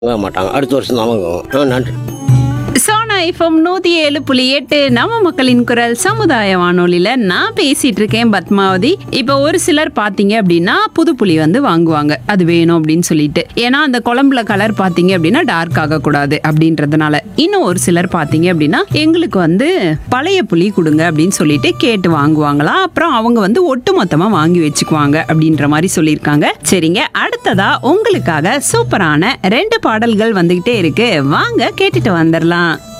வாங்க மாட்டாங்க அடுத்த வருஷம் தான் வாங்குவோம் ஆ நன்றி சோனா எஃப்எம் நூத்தி ஏழு புள்ளி எட்டு நம்ம மக்களின் குரல் சமுதாய வானொலியில நான் பேசிட்டு இருக்கேன் பத்மாவதி இப்போ ஒரு சிலர் பாத்தீங்க அப்படின்னா புது புளி வந்து வாங்குவாங்க அது வேணும் அப்படின்னு சொல்லிட்டு ஏன்னா அந்த குழம்புல கலர் பாத்தீங்க அப்படின்னா டார்க் ஆகக்கூடாது அப்படின்றதுனால இன்னும் ஒரு சிலர் பாத்தீங்க அப்படின்னா எங்களுக்கு வந்து பழைய புளி கொடுங்க அப்படின்னு சொல்லிட்டு கேட்டு வாங்குவாங்களாம் அப்புறம் அவங்க வந்து ஒட்டு மொத்தமா வாங்கி வச்சுக்குவாங்க அப்படின்ற மாதிரி சொல்லியிருக்காங்க சரிங்க அடுத்ததா உங்களுக்காக சூப்பரான ரெண்டு பாடல்கள் வந்துகிட்டே இருக்கு வாங்க கேட்டுட்டு வந்துடலாம்